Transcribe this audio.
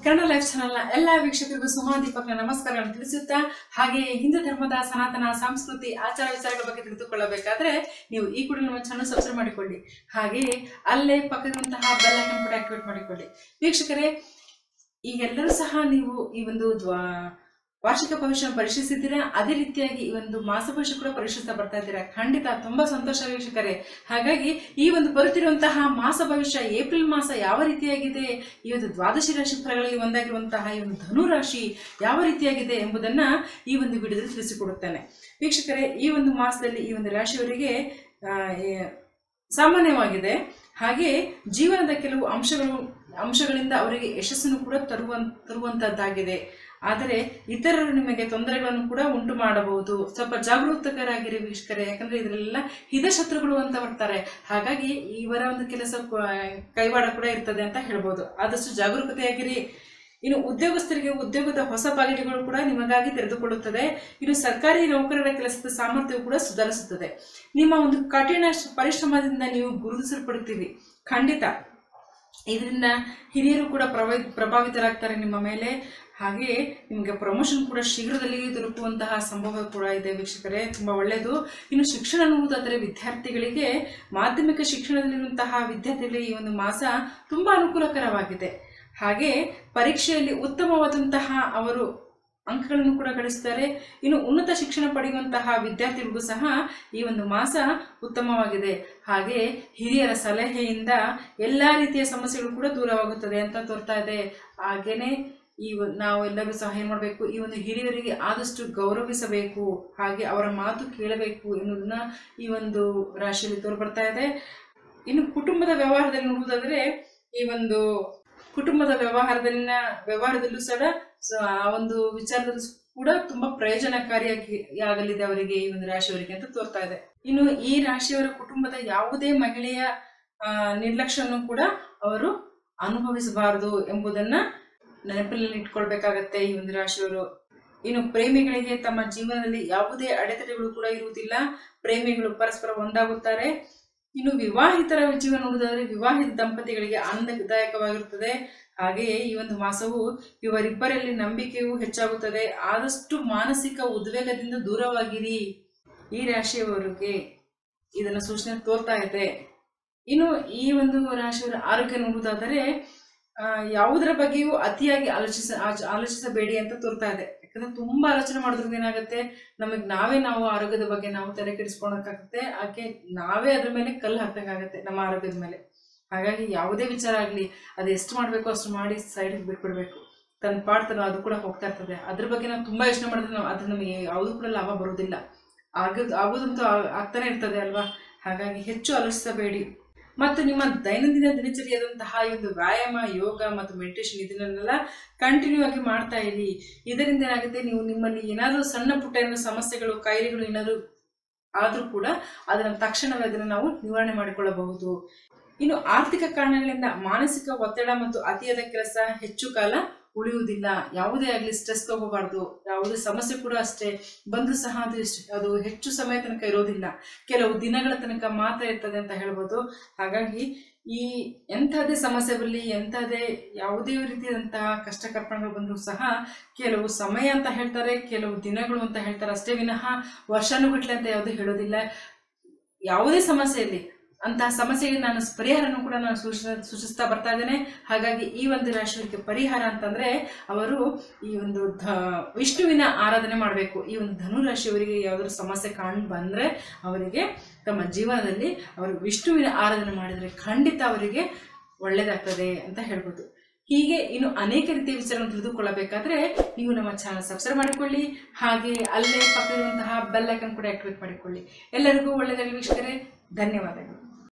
Kannada life ಚಾನೆಲ್ನ ಎಲ್ಲ ವೀಕ್ಷಕರಿಗೂ ಸುಮಾ ದೀಪಕ್ನ ನಮಸ್ಕಾರಗಳನ್ನು ತಿಳಿಸುತ್ತಾ ಹಾಗೆ ಹಿಂದೂ ಧರ್ಮದ ಸನಾತನ ಸಂಸ್ಕೃತಿ ಆಚಾರ ವಿಚಾರಗಳ ಬಗ್ಗೆ ತಿಳಿದುಕೊಳ್ಳಬೇಕಾದ್ರೆ ನೀವು ಈ ಕೂಡ ನಮ್ಮ ಚಾನಲ್ ಸಬ್ಸ್ಕ್ರೈಬ್ ಮಾಡಿಕೊಳ್ಳಿ ಹಾಗೆಯೇ ಅಲ್ಲೇ ಪಕ್ಕದಂತಹ ಬೆಲ್ ಐಕನ್ ಕೂಡ ಆಕ್ಟಿವೇಟ್ ಮಾಡಿಕೊಳ್ಳಿ ವೀಕ್ಷಕರೇ ಈಗೆಲ್ಲರೂ ಸಹ ನೀವು ಈ ಒಂದು ದ್ವಾ ವಾರ್ಷಿಕ ಭವಿಷ್ಯ ಪರಿಶೀಲಿಸಿದ್ದೀರಾ ಅದೇ ರೀತಿಯಾಗಿ ಈ ಒಂದು ಮಾಸ ಭವಿಷ್ಯ ಕೂಡ ಪರಿಶೀಲಿಸ್ತಾ ಬರ್ತಾ ಇದ್ದೀರಾ ಖಂಡಿತ ತುಂಬಾ ಸಂತೋಷ ವೀಕ್ಷಕರೇ ಹಾಗಾಗಿ ಈ ಒಂದು ಬರುತ್ತಿರುವಂತಹ ಮಾಸ ಭವಿಷ್ಯ ಏಪ್ರಿಲ್ ಮಾಸ ಯಾವ ರೀತಿಯಾಗಿದೆ ಈ ಒಂದು ದ್ವಾದಶಿ ರಾಶಿ ಫಲಗಳಲ್ಲಿ ಒಂದಾಗಿರುವಂತಹ ಈ ಒಂದು ಧನು ರಾಶಿ ಯಾವ ರೀತಿಯಾಗಿದೆ ಎಂಬುದನ್ನ ಈ ಒಂದು ವಿಡಿಯೋದಲ್ಲಿ ತಿಳಿಸಿಕೊಡುತ್ತೇನೆ ವೀಕ್ಷಕರೇ ಈ ಒಂದು ಮಾಸದಲ್ಲಿ ಈ ಒಂದು ರಾಶಿಯವರಿಗೆ ಆ, ಏ- ಸಾಮಾನ್ಯವಾಗಿದೆ ಹಾಗೆ ಜೀವನದ ಕೆಲವು ಅಂಶಗಳು ಅಂಶಗಳಿಂದ ಅವರಿಗೆ ಯಶಸ್ಸನ್ನು ಕೂಡ ತರುವಂ ತರುವಂತದ್ದಾಗಿದೆ ಆದರೆ ಇತರರು ನಿಮಗೆ ತೊಂದರೆಗಳನ್ನು ಕೂಡ ಉಂಟು ಮಾಡಬಹುದು ಸ್ವಲ್ಪ ಜಾಗರೂಕರಾಗಿರಿ ವೀಕ್ಷಕರೇ ಯಾಕಂದ್ರೆ ಇದರೆಲ್ಲ ಹಿತಶತ್ರುಗಳು ಅಂತ ಬರ್ತಾರೆ ಹಾಗಾಗಿ ಇವರ ಒಂದು ಕೆಲಸ ಕ- ಕೈವಾಡ ಕೂಡ ಇರ್ತದೆ ಅಂತ ಹೇಳ್ಬೋದು ಆದಷ್ಟು ಜಾಗರೂಕತೆಯಾಗಿರಿ ಇನ್ನು ಉದ್ಯೋಗಸ್ಥರಿಗೆ ಉದ್ಯೋಗದ ಹೊಸ ಬಾಗಿಲುಗಳು ಕೂಡ ನಿಮಗಾಗಿ ತೆರೆದುಕೊಳ್ಳುತ್ತದೆ ಇನ್ನು ಸರ್ಕಾರಿ ನೌಕರರ ಕೆಲಸದ ಸಾಮರ್ಥ್ಯವು ಕೂಡ ಸುಧಾರಿಸುತ್ತದೆ ನಿಮ್ಮ ಒಂದು ಕಠಿಣ ಶ- ಪರಿಶ್ರಮದಿಂದ ನೀವು ಗುರುತಿಸಲ್ಪಡುತ್ತೀರಿ ಖಂಡಿತ ಇದರಿಂದ ಹಿರಿಯರು ಕೂಡ ಪ್ರಭಾವಿ ಪ್ರಭಾವಿತರಾಗ್ತಾರೆ ನಿಮ್ಮ ಮೇಲೆ ಹಾಗೆ ನಿಮಗೆ ಪ್ರಮೋಷನ್ ಕೂಡ ಶೀಘ್ರದಲ್ಲಿ ದೊರಕುವಂತಹ ಸಂಭವ ಕೂಡ ಇದೆ ವೀಕ್ಷಕರೇ ತುಂಬ ಒಳ್ಳೆಯದು ಇನ್ನು ಶಿಕ್ಷಣ ಅನ್ನುವುದಾದರೆ ವಿದ್ಯಾರ್ಥಿಗಳಿಗೆ ಮಾಧ್ಯಮಿಕ ಶಿಕ್ಷಣದಲ್ಲಿರುವಂತಹ ವಿದ್ಯಾರ್ಥಿಗಳಿಗೆ ಈ ಒಂದು ಮಾಸ ತುಂಬ ಅನುಕೂಲಕರವಾಗಿದೆ ಹಾಗೆ ಪರೀಕ್ಷೆಯಲ್ಲಿ ಉತ್ತಮವಾದಂತಹ ಅವರು ಅಂಕಗಳನ್ನು ಕೂಡ ಗಳಿಸ್ತಾರೆ ಇನ್ನು ಉನ್ನತ ಶಿಕ್ಷಣ ಪಡೆಯುವಂತಹ ವಿದ್ಯಾರ್ಥಿಗಳಿಗೂ ಸಹ ಈ ಒಂದು ಮಾಸ ಉತ್ತಮವಾಗಿದೆ ಹಾಗೆ ಹಿರಿಯರ ಸಲಹೆಯಿಂದ ಎಲ್ಲ ರೀತಿಯ ಸಮಸ್ಯೆಗಳು ಕೂಡ ದೂರವಾಗುತ್ತದೆ ಅಂತ ತೋರ್ತಾ ಇದೆ ಹಾಗೇನೆ ಈ ಒ- ನಾವೆಲ್ಲರೂ ಸಹ ಏನು ಮಾಡಬೇಕು ಈ ಒಂದು ಹಿರಿಯರಿಗೆ ಆದಷ್ಟು ಗೌರವಿಸಬೇಕು ಹಾಗೆ ಅವರ ಮಾತು ಕೇಳಬೇಕು ಎನ್ನುವುದನ್ನ ಈ ಒಂದು ರಾಶಿಯಲ್ಲಿ ತೋರು ಬರ್ತಾ ಇದೆ ಇನ್ನು ಕುಟುಂಬದ ವ್ಯವಹಾರದಲ್ಲಿ ನೋಡುವುದಾದರೆ ಈ ಒಂದು ಕುಟುಂಬದ ವ್ಯವಹಾರದಲ್ಲಿನ ವ್ಯವಹಾರದಲ್ಲೂ ಸಹ ಸ- ಆ ಒಂದು ವಿಚಾರದಲ್ಲೂ ಸ್- ಕೂಡ ತುಂಬಾ ಪ್ರಯೋಜನಕಾರಿಯಾಗಿ ಆಗಲಿದೆ ಅವರಿಗೆ ಈ ಒಂದು ರಾಶಿಯವರಿಗೆ ಅಂತ ತೋರ್ತಾ ಇದೆ ಇನ್ನು ಈ ರಾಶಿಯವರ ಕುಟುಂಬದ ಯಾವುದೇ ಮಹಿಳೆಯ ಆ, ನಿರ್ಲಕ್ಷ್ಯವನ್ನು ಕೂಡ ಅವರು ಅನುಭವಿಸಬಾರದು ಎಂಬುದನ್ನ ನೆನಪಿನಲ್ಲಿ ಇಟ್ಕೊಳ್ಬೇಕಾಗತ್ತೆ ಈ ಒಂದು ರಾಶಿಯವರು ಇನ್ನು ಪ್ರೇಮಿಗಳಿಗೆ ತಮ್ಮ ಜೀವನದಲ್ಲಿ ಯಾವುದೇ ಅಡೆತಡೆಗಳು ಕೂಡ ಇರುವುದಿಲ್ಲ ಪ್ರೇಮಿಗಳು ಪರಸ್ಪರ ಒಂದಾಗುತ್ತಾರೆ ಇನ್ನು ವಿವಾಹಿತರ ಜೀವನ ನೋಡುವುದಾದರೆ ವಿವಾಹಿತ ದಂಪತಿಗಳಿಗೆ ಆನಂದದಾಯಕವಾಗಿರುತ್ತದೆ ಹಾಗೆಯೇ ಈ ಒಂದು ಮಾಸವು ಇವರಿಬ್ಬರಲ್ಲಿ ನಂಬಿಕೆಯು ಹೆಚ್ಚಾಗುತ್ತದೆ ಆದಷ್ಟು ಮಾನಸಿಕ ಉದ್ವೇಗದಿಂದ ದೂರವಾಗಿರಿ ಈ ರಾಶಿಯವರಿಗೆ ಇದನ್ನು ಸೂಚನೆ ತೋರ್ತಾ ಇದೆ ಇನ್ನು ಈ ಒಂದು ರಾಶಿಯವರ ಆರೋಗ್ಯ ನೋಡುವುದಾದರೆ ಆ, ಯಾವುದರ ಬಗ್ಗೆಯೂ ಅತಿಯಾಗಿ ಆಲೋಚಿಸ ಆಚ- ಆಲೋಚಿಸಬೇಡಿ ಅಂತ ತೋರ್ತಾ ಇದೆ ಯಾಕಂದ್ರೆ ತುಂಬಾ ಆಲೋಚನೆ ಮಾಡೋದ್ರಿಂದ ಏನಾಗುತ್ತೆ ನಮಗೆ ನಾವೇ ನಾವು ಆರೋಗ್ಯದ ಬಗ್ಗೆ ನಾವು ತಲೆ ಕೆಡಿಸ್ಕೊಳಕ್ಕಾಗುತ್ತೆ ಹಾಗೆ ನಾವೇ ಅದ್ರ ಮೇಲೆ ಕಲ್ಲು ಹಾಕ್ಬೇಕಾಗತ್ತೆ ನಮ್ಮ ಆರೋಗ್ಯದ ಮೇಲೆ ಹಾಗಾಗಿ ಯಾವುದೇ ವಿಚಾರ ಆಗಲಿ ಅದು ಎಷ್ಟು ಮಾಡಬೇಕು ಅಷ್ಟು ಮಾಡಿ ಸೈಡಿಗೆ ಬಿಟ್ಬಿಡ್ಬೇಕು ತನ್ನ ಪಾಡ್ ತನ್ನ ಅದು ಕೂಡ ಹೋಗ್ತಾ ಇರ್ತದೆ ಅದ್ರ ಬಗ್ಗೆ ನಾವು ತುಂಬಾ ಯೋಚನೆ ಮಾಡಿದ್ರೆ ನಾವು ಅದು ನಮಗೆ ಯಾವುದು ಕೂಡ ಲಾಭ ಬರೋದಿಲ್ಲ ಆಗೋದು ಆಗೋದಂತೂ ಆ- ಆಗ್ತಾನೆ ಇರ್ತದೆ ಅಲ್ವಾ ಹಾಗಾಗಿ ಹೆಚ್ಚು ಆಲೋಚಿಸಬೇಡಿ ಮತ್ತು ನಿಮ್ಮ ದೈನಂದಿನ ದಿನಚರಿಯಾದಂತಹ ಈ ಒಂದು ವ್ಯಾಯಾಮ ಯೋಗ ಮತ್ತು ಮೆಡಿಟೇಷನ್ ಇದನ್ನೆಲ್ಲ ಕಂಟಿನ್ಯೂ ಆಗಿ ಮಾಡ್ತಾ ಇರಿ ಇದರಿಂದ ಏನಾಗುತ್ತೆ ನೀವು ನಿಮ್ಮಲ್ಲಿ ಏನಾದರೂ ಸಣ್ಣ ಪುಟ್ಟ ಏನಾದ್ರು ಸಮಸ್ಯೆಗಳು ಕಾಯಿಲೆಗಳು ಏನಾದರೂ ಆದರೂ ಕೂಡ ಅದನ್ನು ತಕ್ಷಣವೇ ಅದನ್ನು ನಾವು ನಿವಾರಣೆ ಮಾಡಿಕೊಳ್ಳಬಹುದು ಇನ್ನು ಆರ್ಥಿಕ ಕಾರಣಗಳಿಂದ ಮಾನಸಿಕ ಒತ್ತಡ ಮತ್ತು ಅತಿಯಾದ ಕೆಲಸ ಹೆಚ್ಚು ಕಾಲ ಉಳಿಯುವುದಿಲ್ಲ ಯಾವುದೇ ಆಗಲಿ ಸ್ಟ್ರೆಸ್ ತಗೋಬಾರ್ದು ಯಾವುದೇ ಸಮಸ್ಯೆ ಕೂಡ ಅಷ್ಟೇ ಬಂದು ಸಹ ಅದು ಎಷ್ಟು- ಅದು ಹೆಚ್ಚು ಸಮಯ ತನಕ ಇರೋದಿಲ್ಲ ಕೆಲವು ದಿನಗಳ ತನಕ ಮಾತ್ರ ಇರ್ತದೆ ಅಂತ ಹೇಳ್ಬೋದು ಹಾಗಾಗಿ ಈ ಎಂಥದೇ ಸಮಸ್ಯೆ ಬರಲಿ ಎಂಥದೇ ಯಾವುದೇ ರೀತಿಯಾದಂತಹ ಕಷ್ಟ ಕಾರ್ಪಣ್ಯಗಳು ಬಂದರೂ ಸಹ ಕೆಲವು ಸಮಯ ಅಂತ ಹೇಳ್ತಾರೆ ಕೆಲವು ದಿನಗಳು ಅಂತ ಹೇಳ್ತಾರೆ ಅಷ್ಟೇ ವಿನಃ ವರ್ಷಾನುಗಟ್ಲೆ ಅಂತ ಯಾವುದೂ ಹೇಳೋದಿಲ್ಲ ಯಾವುದೇ ಸಮಸ್ಯೆ ಇರಲಿ ಅಂತಹ ಸಮಸ್ಯೆಗೆ ನಾನು ಪರಿಹಾರನೂ ಕೂಡ ನಾನು ಸೂಚಿಸ ಸೂಚಿಸ್ತಾ ಬರ್ತಾ ಇದ್ದೇನೆ ಹಾಗಾಗಿ ಈ ಒಂದು ರಾಶಿಯವರಿಗೆ ಪರಿಹಾರ ಅಂತಂದ್ರೆ ಅವರು ಈ ಒಂದು ಧ ವಿಷ್ಣುವಿನ ಆರಾಧನೆ ಮಾಡಬೇಕು ಈ ಒಂದು ಧನು ರಾಶಿಯವರಿಗೆ ಯಾವ್ದಾದ್ರು ಸಮಸ್ಯೆ ಕಾಣ್ ಬಂದ್ರೆ ಅವರಿಗೆ ತಮ್ಮ ಜೀವನದಲ್ಲಿ ಅವರು ವಿಷ್ಣುವಿನ ಆರಾಧನೆ ಮಾಡಿದರೆ ಖಂಡಿತ ಅವರಿಗೆ ಒಳ್ಳೆಯದಾಗ್ತದೆ ಅಂತ ಹೇಳ್ಬೋದು ಹೀಗೆ ಇನ್ನು ಅನೇಕ ರೀತಿಯ ವಿಚಾರವನ್ನು ತಿಳಿದುಕೊಳ್ಳಬೇಕಾದ್ರೆ ನೀವು ನಮ್ಮ ಚಾನಲ್ ಸಬ್ಸ್ಕ್ರೈಬ್ ಮಾಡಿಕೊಳ್ಳಿ ಹಾಗೆ ಅಲ್ಲೇ ಪಕ್ಕದಲ್ಲಿರುವಂತಹ ಬೆಲ್ ಐಕನ್ ಕೂಡ ಆಕ್ಟಿವೇಟ್ ಮಾಡಿಕೊಳ್ಳಿ ಎಲ್ಲರಿಗೂ ಒಳ್ಳೆಯದಾಗಲಿ ವೀಕ್ಷಕರೇ ಧನ್ಯವಾದಗಳು